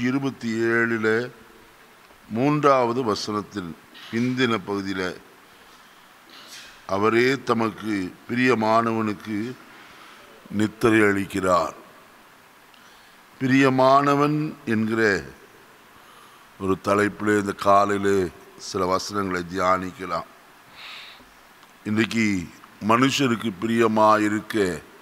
இருபத்தி ஏழில் மூன்றாவது வசனத்தில் பிந்தின பகுதியில் அவரே தமக்கு பிரியமானவனுக்கு நித்திரை அளிக்கிறார் பிரியமானவன் என்கிற ஒரு தலைப்பில் இந்த காலையில் சில வசனங்களை தியானிக்கலாம் இன்றைக்கு மனுஷருக்கு பிரியமாக இருக்க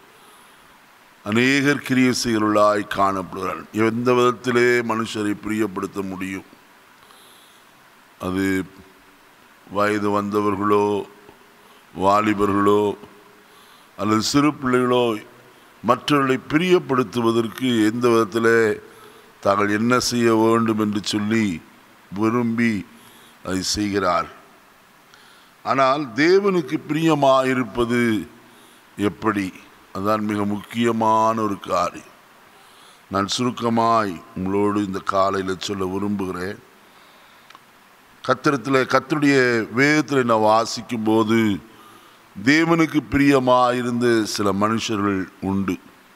அநேகர் கிரிய செயலுள்ளாய் காணப்படுகிறார் எந்த விதத்திலே மனுஷரை பிரியப்படுத்த முடியும் அது வயது வந்தவர்களோ வாலிபர்களோ அல்லது சிறு பிள்ளைகளோ மற்றவர்களை பிரியப்படுத்துவதற்கு எந்த விதத்தில் தாங்கள் என்ன செய்ய வேண்டும் என்று சொல்லி விரும்பி அதை செய்கிறார் ஆனால் தேவனுக்கு பிரியமாயிருப்பது எப்படி அதான் மிக முக்கியமான ஒரு காரியம் நான் சுருக்கமாய் உங்களோடு இந்த காலையில் சொல்ல விரும்புகிறேன் கத்திரத்தில் கத்தருடைய வேதத்தில் நான் வாசிக்கும் போது தேவனுக்கு பிரியமாயிருந்த சில மனுஷர்கள் உண்டு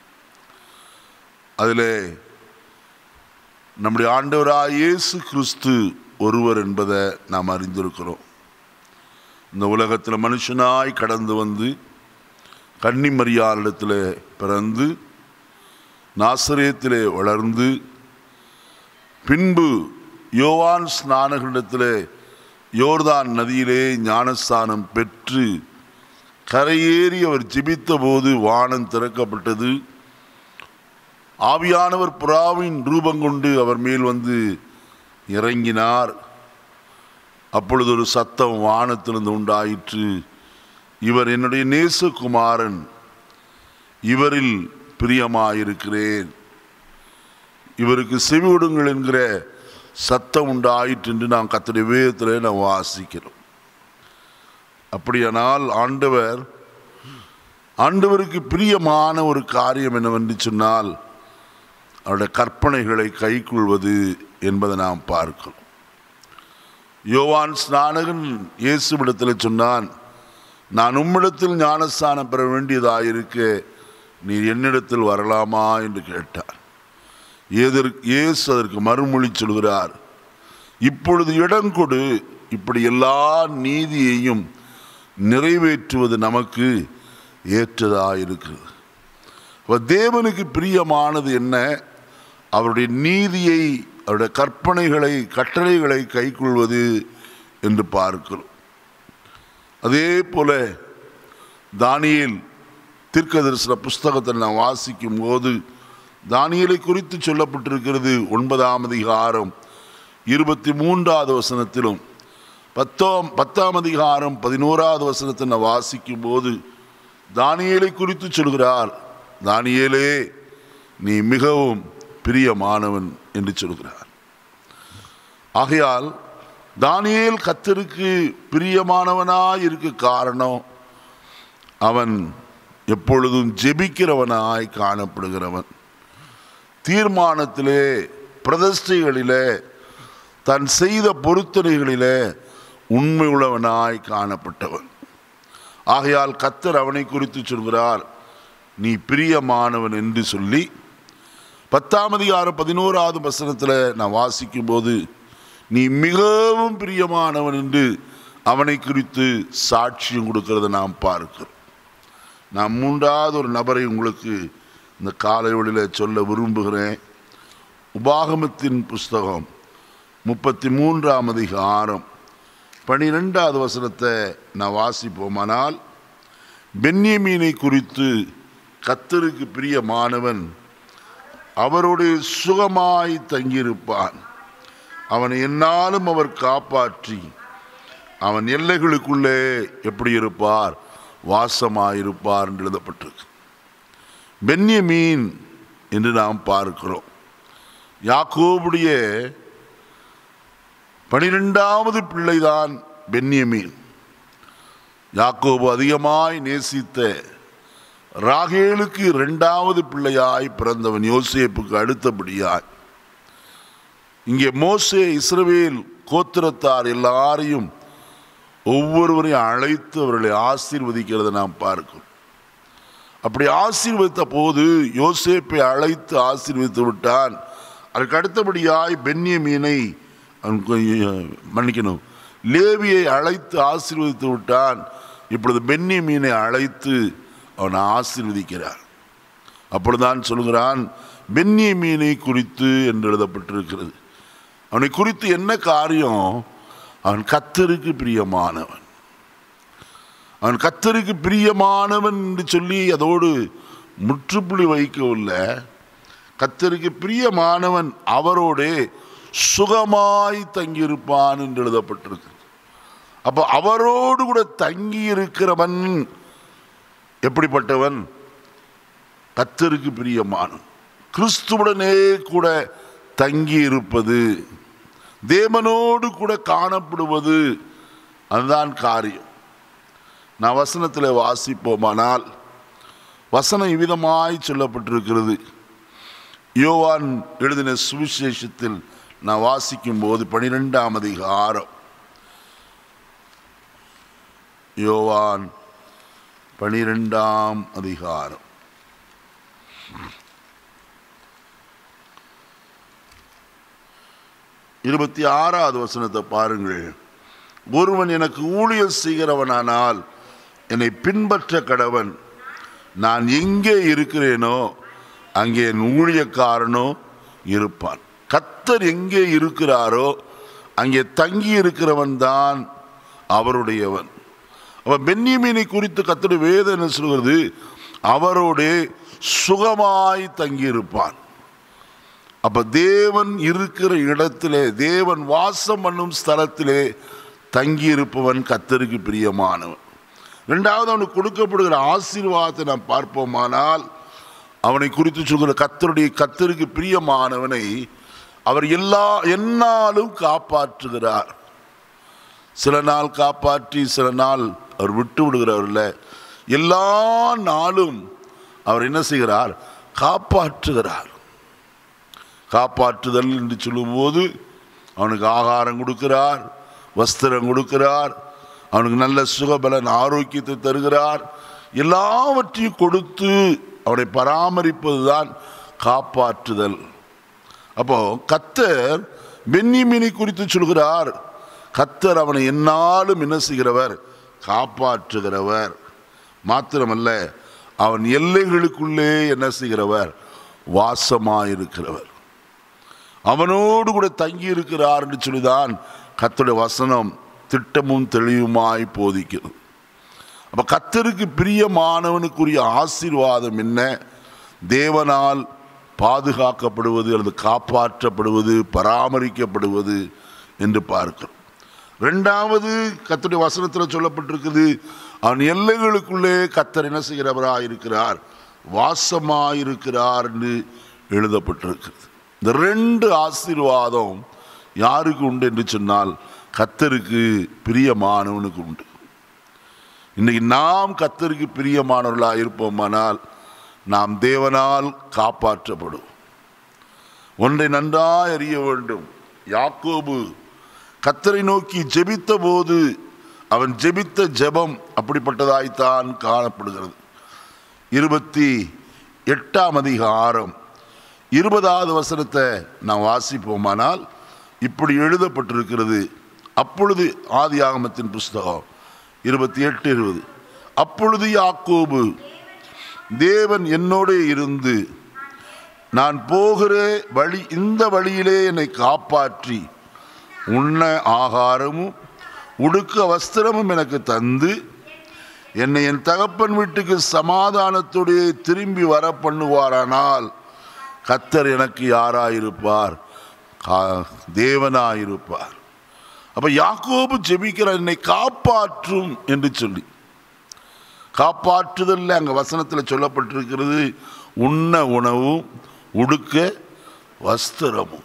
அதில் நம்முடைய ஆண்டவராய் இயேசு கிறிஸ்து ஒருவர் என்பதை நாம் அறிந்திருக்கிறோம் இந்த உலகத்தில் மனுஷனாய் கடந்து வந்து கன்னிமரியாரிடத்தில் பிறந்து நாசரேத்திலே வளர்ந்து பின்பு யோவான் ஸ்நானகளிடத்தில் யோர்தான் நதியிலே ஞானஸ்தானம் பெற்று கரையேறி அவர் ஜெபித்த போது வானம் திறக்கப்பட்டது ஆவியானவர் புறாவின் ரூபம் கொண்டு அவர் மேல் வந்து இறங்கினார் அப்பொழுது ஒரு சத்தம் வானத்திலிருந்து உண்டாயிற்று இவர் என்னுடைய நேசகுமாரன் இவரில் பிரியமாயிருக்கிறேன் இவருக்கு செவிவிடுங்கள் என்கிற சத்தம் உண்டாயிற்று என்று நாம் கத்தடைய வேதத்தில் நாம் வாசிக்கிறோம் அப்படியானால் ஆண்டவர் ஆண்டவருக்கு பிரியமான ஒரு காரியம் என்னவென்று சொன்னால் அவருடைய கற்பனைகளை கைக்கொள்வது என்பதை நாம் பார்க்கிறோம் யோவான் ஸ்நானகன் இயேசுவிடத்தில் சொன்னான் நான் உம்மிடத்தில் ஞானஸ்தானம் பெற வேண்டியதாயிருக்க நீர் என்னிடத்தில் வரலாமா என்று கேட்டார் ஏதற்கு இயேசு அதற்கு மறுமொழி சொல்கிறார் இப்பொழுது இடம் கொடு இப்படி எல்லா நீதியையும் நிறைவேற்றுவது நமக்கு ஏற்றதாயிருக்கிறது அப்ப தேவனுக்கு பிரியமானது என்ன அவருடைய நீதியை அவருடைய கற்பனைகளை கட்டளைகளை கைக்கொள்வது என்று பார்க்கிறோம் அதே போல தானியேல் தீர்க்கதரிசன புஸ்தகத்தை நான் வாசிக்கும் போது தானியலை குறித்து சொல்லப்பட்டிருக்கிறது ஒன்பதாம் அதிகாரம் இருபத்தி மூன்றாவது வசனத்திலும் பத்தாம் பத்தாம் அதிகாரம் பதினோராவது வசனத்தை நான் வாசிக்கும் போது தானியலை குறித்து சொல்கிறார் தானியேலே நீ மிகவும் பிரியமானவன் என்று சொல்கிறார் ஆகையால் தானியேல் கத்தருக்கு பிரியமானவனாய் இருக்க காரணம் அவன் எப்பொழுதும் ஜெபிக்கிறவனாய் காணப்படுகிறவன் தீர்மானத்திலே பிரதிஷ்டைகளிலே தன் செய்த பொருத்தனைகளிலே உண்மை உள்ளவனாய் காணப்பட்டவன் ஆகையால் கத்தர் அவனை குறித்து சொல்கிறார் நீ பிரியமானவன் என்று சொல்லி பத்தாம் அதிகாரம் பதினோராவது வசனத்தில் நான் வாசிக்கும் போது நீ மிகவும் பிரியமானவன் என்று அவனை குறித்து சாட்சியம் கொடுக்கிறத நாம் பார்க்கிறோம் நான் மூன்றாவது ஒரு நபரை உங்களுக்கு இந்த காலை வழியில் சொல்ல விரும்புகிறேன் உபாகமத்தின் புஸ்தகம் முப்பத்தி மூன்றாம் அதிகாரம் பனிரெண்டாவது வசனத்தை நான் வாசிப்போமானால் பென்யமீனை குறித்து கத்தருக்கு பிரியமானவன் அவரோடு சுகமாய் தங்கியிருப்பான் அவனை என்னாலும் அவர் காப்பாற்றி அவன் எல்லைகளுக்குள்ளே எப்படி இருப்பார் வாசமாயிருப்பார் என்று எழுதப்பட்டிருக்கு பென்யமீன் என்று நாம் பார்க்கிறோம் யாக்கோபுடைய பனிரெண்டாவது பிள்ளைதான் பென்யமீன் யாக்கோபு அதிகமாய் நேசித்த ராகேலுக்கு இரண்டாவது பிள்ளையாய் பிறந்தவன் யோசேப்புக்கு அடுத்தபடியாய் இங்கே மோசே இஸ்ரவேல் கோத்திரத்தார் எல்லாரையும் ஒவ்வொருவரையும் அழைத்து அவர்களை ஆசீர்வதிக்கிறதை நாம் பார்க்கிறோம் அப்படி ஆசீர்வதித்த போது யோசேப்பை அழைத்து ஆசீர்வதித்து விட்டான் அதுக்கு அடுத்தபடியாய் பென்யமீனை அவன் கொ- மன்னிக்கணும் லேவியை அழைத்து ஆசீர்வதித்து விட்டான் இப்பொழுது பென்யமீனை அழைத்து அவனை ஆசீர்வதிக்கிறார் அப்பொழுதுதான் சொல்கிறான் பென்யமீனை குறித்து என்று எழுதப்பட்டிருக்கிறது அவனை குறித்து என்ன காரியம் அவன் கத்தருக்கு பிரியமானவன் அவன் கத்தருக்கு பிரியமானவன் என்று சொல்லி அதோடு முற்றுப்புள்ளி வைக்கவில்லை கத்தருக்கு பிரியமானவன் அவரோடே சுகமாய் தங்கியிருப்பான் என்று எழுதப்பட்டிருக்கு அப்போ அவரோடு கூட தங்கி இருக்கிறவன் எப்படிப்பட்டவன் கத்தருக்கு பிரியமானவன் கிறிஸ்துவுடனே கூட தங்கி இருப்பது தேவனோடு கூட காணப்படுவது அதுதான் காரியம் நான் வசனத்தில் வாசிப்போமானால் வசனம் இவ்விதமாய் சொல்லப்பட்டிருக்கிறது யோவான் எழுதின சுவிசேஷத்தில் நான் வாசிக்கும் போது பனிரெண்டாம் அதிகாரம் யோவான் பனிரெண்டாம் அதிகாரம் இருபத்தி ஆறாவது வசனத்தை பாருங்கள் ஒருவன் எனக்கு ஊழியர் செய்கிறவனானால் என்னை பின்பற்ற கடவன் நான் எங்கே இருக்கிறேனோ அங்கே என் ஊழியக்காரனோ இருப்பான் கத்தர் எங்கே இருக்கிறாரோ அங்கே தங்கி இருக்கிறவன் தான் அவருடையவன் அவன் பென்னிமீனை குறித்து கத்தருடைய வேதம் என்ன சொல்கிறது அவரோடே சுகமாய் தங்கியிருப்பான் அப்ப தேவன் இருக்கிற இடத்திலே தேவன் வாசம் பண்ணும் ஸ்தலத்திலே தங்கியிருப்பவன் கத்தருக்கு பிரியமானவன் ரெண்டாவது அவனுக்கு கொடுக்கப்படுகிற ஆசீர்வாதத்தை நாம் பார்ப்போமானால் அவனை குறித்து சொல்கிற கத்தருடைய கத்தருக்கு பிரியமானவனை அவர் எல்லா எந்நாளும் காப்பாற்றுகிறார் சில நாள் காப்பாற்றி சில நாள் அவர் விட்டு விடுகிறவர்ல எல்லா நாளும் அவர் என்ன செய்கிறார் காப்பாற்றுகிறார் காப்பாற்றுதல் என்று சொல்லும்போது அவனுக்கு ஆகாரம் கொடுக்கிறார் வஸ்திரம் கொடுக்கிறார் அவனுக்கு நல்ல சுகபலன் ஆரோக்கியத்தை தருகிறார் எல்லாவற்றையும் கொடுத்து அவனை பராமரிப்பது தான் காப்பாற்றுதல் அப்போ கத்தர் பென்னிமினி குறித்து சொல்கிறார் கத்தர் அவனை என்னாலும் என்ன செய்கிறவர் காப்பாற்றுகிறவர் மாத்திரமல்ல அவன் எல்லைகளுக்குள்ளே என்ன செய்கிறவர் வாசமாயிருக்கிறவர் அவனோடு கூட தங்கி இருக்கிறார் என்று சொல்லிதான் கத்தருடைய வசனம் திட்டமும் தெளிவுமாய் போதிக்கிறது அப்ப கத்தருக்கு பிரியமானவனுக்குரிய ஆசீர்வாதம் என்ன தேவனால் பாதுகாக்கப்படுவது அல்லது காப்பாற்றப்படுவது பராமரிக்கப்படுவது என்று பார்க்கிறோம் ரெண்டாவது கத்தருடைய வசனத்தில் சொல்லப்பட்டிருக்குது அவன் எல்லைகளுக்குள்ளே கத்தர் என்ன செய்கிறவராக இருக்கிறார் வாசமாயிருக்கிறார் என்று எழுதப்பட்டிருக்கிறது இந்த ரெண்டு ஆசீர்வாதம் யாருக்கு உண்டு என்று சொன்னால் கத்தருக்கு பிரியமானவனுக்கு உண்டு இன்னைக்கு நாம் கத்தருக்கு பிரியமானவர்களாக இருப்போமானால் நாம் தேவனால் காப்பாற்றப்படும் ஒன்றை நன்றாய் அறிய வேண்டும் யாக்கோபு கத்தரை நோக்கி ஜெபித்த போது அவன் ஜெபித்த ஜெபம் அப்படிப்பட்டதாய்த்தான் காணப்படுகிறது இருபத்தி எட்டாம் அதிகாரம் இருபதாவது வசனத்தை நாம் வாசிப்போமானால் இப்படி எழுதப்பட்டிருக்கிறது அப்பொழுது ஆதி ஆகமத்தின் புஸ்தகம் இருபத்தி எட்டு இருபது அப்பொழுது யாக்கோபு தேவன் என்னோடே இருந்து நான் போகிற வழி இந்த வழியிலே என்னை காப்பாற்றி உண்ண ஆகாரமும் உடுக்க வஸ்திரமும் எனக்கு தந்து என்னை என் தகப்பன் வீட்டுக்கு சமாதானத்தோடு திரும்பி வர பண்ணுவாரானால் கத்தர் எனக்கு யாராயிருப்பார் கா- தேவனாயிருப்பார் அப்ப யாக்கோபு ஜெபிக்கிறார் என்னை காப்பாற்றும் என்று சொல்லி காப்பாற்றுதல்ல அங்க வசனத்தில் சொல்லப்பட்டிருக்கிறது உண்ண உணவும் உடுக்க வஸ்திரமும்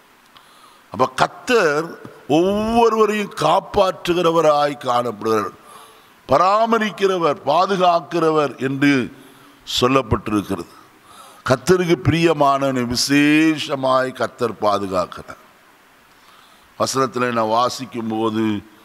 அப்ப கத்தர் ஒவ்வொருவரையும் காப்பாற்றுகிறவராய் காணப்படுகிறார் பராமரிக்கிறவர் பாதுகாக்கிறவர் என்று சொல்லப்பட்டிருக்கிறது கத்தருக்கு பிரியமானவனை விசேஷமாய் கத்தர் பாதுகாக்கிறார் வசனத்தில் நான் வாசிக்கும் போது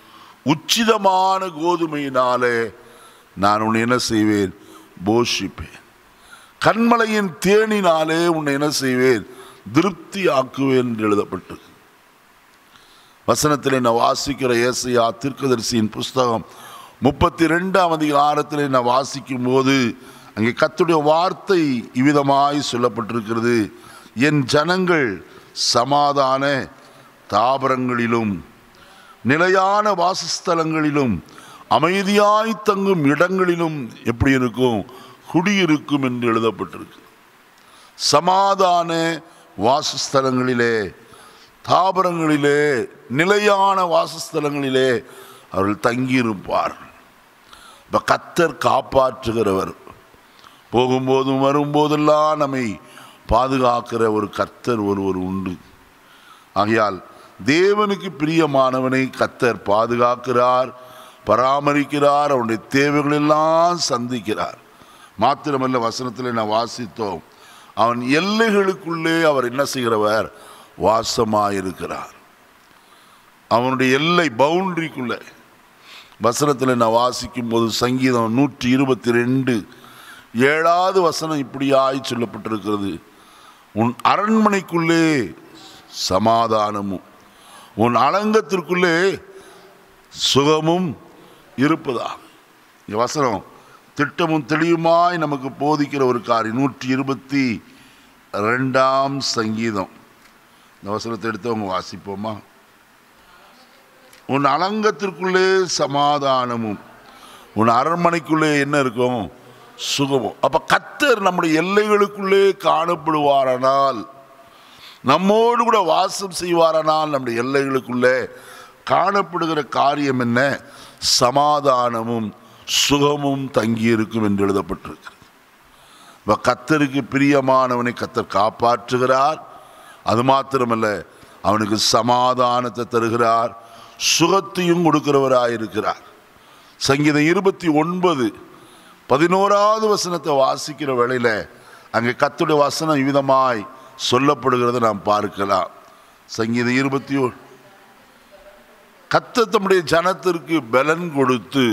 உச்சிதமான கோதுமையினாலே நான் உன்னை என்ன செய்வேன் போஷிப்பேன் கண்மலையின் தேனினாலே உன்னை என்ன செய்வேன் திருப்தி ஆக்குவேன் என்று எழுதப்பட்டு வசனத்திலே நான் வாசிக்கிற ஏசையா தீர்க்கதரிசியின் புஸ்தகம் முப்பத்தி ரெண்டாம் அதிகாரத்திலே நான் வாசிக்கும் போது அங்கே கத்துடைய வார்த்தை இவ்விதமாய் சொல்லப்பட்டிருக்கிறது என் ஜனங்கள் சமாதான தாபரங்களிலும் நிலையான வாசஸ்தலங்களிலும் அமைதியாய் தங்கும் இடங்களிலும் எப்படி இருக்கும் குடியிருக்கும் என்று எழுதப்பட்டிருக்கு சமாதான வாசஸ்தலங்களிலே தாபரங்களிலே நிலையான வாசஸ்தலங்களிலே அவர்கள் தங்கியிருப்பார் இப்போ கத்தர் காப்பாற்றுகிறவர் போகும்போதும் வரும்போதெல்லாம் நம்மை பாதுகாக்கிற ஒரு கர்த்தர் ஒருவர் உண்டு ஆகையால் தேவனுக்கு பிரியமானவனை கத்தர் பாதுகாக்கிறார் பராமரிக்கிறார் அவனுடைய தேவைகள் எல்லாம் சந்திக்கிறார் மாத்திரமல்ல வசனத்தில் நான் வாசித்தோம் அவன் எல்லைகளுக்குள்ளே அவர் என்ன செய்கிறவர் வாசமாயிருக்கிறார் அவனுடைய எல்லை பவுண்டரிக்குள்ளே வசனத்தில் நான் வாசிக்கும் போது சங்கீதம் நூற்றி இருபத்தி ரெண்டு ஏழாவது வசனம் இப்படியாய் சொல்லப்பட்டிருக்கிறது உன் அரண்மனைக்குள்ளே சமாதானமும் உன் அலங்கத்திற்குள்ளே சுகமும் இருப்பதா இந்த வசனம் திட்டமும் தெளிவுமாய் நமக்கு போதிக்கிற ஒரு காரியம் நூற்றி இருபத்தி ரெண்டாம் சங்கீதம் இந்த வசனத்தை எடுத்தவங்க வாசிப்போமா உன் அலங்கத்திற்குள்ளே சமாதானமும் உன் அரண்மனைக்குள்ளே என்ன இருக்கும் சுகமும் அப்ப கத்தர் நம்முடைய எல்லைகளுக்குள்ளே காணப்படுவாரானால் நம்மோடு கூட வாசம் செய்வாரானால் நம்முடைய எல்லைகளுக்குள்ளே காணப்படுகிற காரியம் என்ன சமாதானமும் சுகமும் தங்கியிருக்கும் என்று எழுதப்பட்டிருக்கிறது இப்ப கத்தருக்கு பிரியமானவனை கத்தர் காப்பாற்றுகிறார் அது மாத்திரமல்ல அவனுக்கு சமாதானத்தை தருகிறார் சுகத்தையும் கொடுக்கிறவராயிருக்கிறார் சங்கீதம் இருபத்தி ஒன்பது பதினோராவது வசனத்தை வாசிக்கிற வேளையில அங்கே கத்துடைய வசனம் இவ்விதமாய் சொல்லப்படுகிறத நாம் பார்க்கலாம் சங்கீதம் இருபத்தி ஒ கத்த தம்முடைய ஜனத்திற்கு பலன் கொடுத்து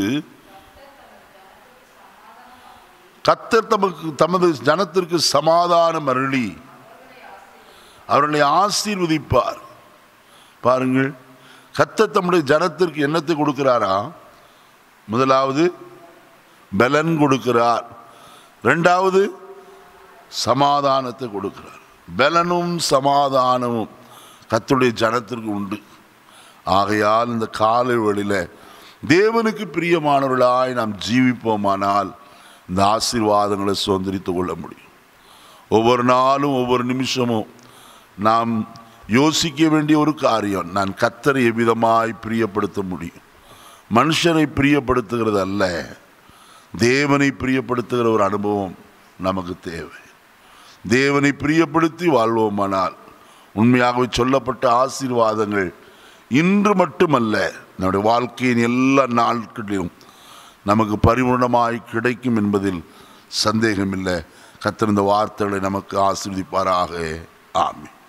கத்தர் தமக்கு தமது ஜனத்திற்கு சமாதானம் அருளி அவர்களை ஆசீர்வதிப்பார் பாருங்கள் கத்த தம்முடைய ஜனத்திற்கு என்னத்தை கொடுக்கிறாரா முதலாவது பலன் கொடுக்கிறார் ரெண்டாவது சமாதானத்தை கொடுக்கிறார் பலனும் சமாதானமும் கத்துடைய ஜனத்திற்கு உண்டு ஆகையால் இந்த காலை வழியில் தேவனுக்கு பிரியமானவர்களாய் நாம் ஜீவிப்போமானால் இந்த ஆசீர்வாதங்களை சுதந்திரித்து கொள்ள முடியும் ஒவ்வொரு நாளும் ஒவ்வொரு நிமிஷமும் நாம் யோசிக்க வேண்டிய ஒரு காரியம் நான் கத்தரை எவ்விதமாய் பிரியப்படுத்த முடியும் மனுஷனை பிரியப்படுத்துகிறது அல்ல தேவனை பிரியப்படுத்துகிற ஒரு அனுபவம் நமக்கு தேவை தேவனை பிரியப்படுத்தி வாழ்வோமானால் உண்மையாகவே சொல்லப்பட்ட ஆசீர்வாதங்கள் இன்று மட்டுமல்ல நம்முடைய வாழ்க்கையின் எல்லா நாட்களிலும் நமக்கு பரிபூர்ணமாய் கிடைக்கும் என்பதில் சந்தேகமில்லை கத்திருந்த வார்த்தைகளை நமக்கு ஆசீர்வதிப்பாராக ஆமீன்